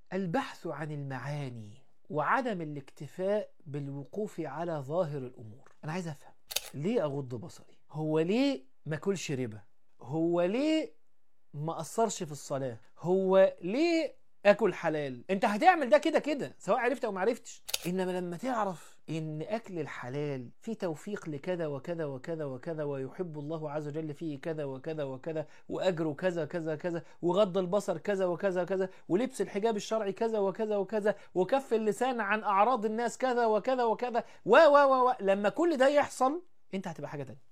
البحث عن المعاني وعدم الاكتفاء بالوقوف على ظاهر الامور انا عايز افهم ليه اغض بصري هو ليه ما اكلش ربا هو ليه ما اقصرش في الصلاه هو ليه اكل حلال انت هتعمل ده كده كده سواء عرفت او ما عرفتش انما لما تعرف ان اكل الحلال فيه توفيق لكذا وكذا وكذا وكذا ويحب الله عز وجل فيه كذا وكذا وكذا واجره كذا كذا كذا وغض البصر كذا وكذا وكذا ولبس الحجاب الشرعي كذا وكذا وكذا وكف اللسان عن اعراض الناس كذا وكذا وكذا و و و لما كل ده يحصل انت هتبقى حاجه تانية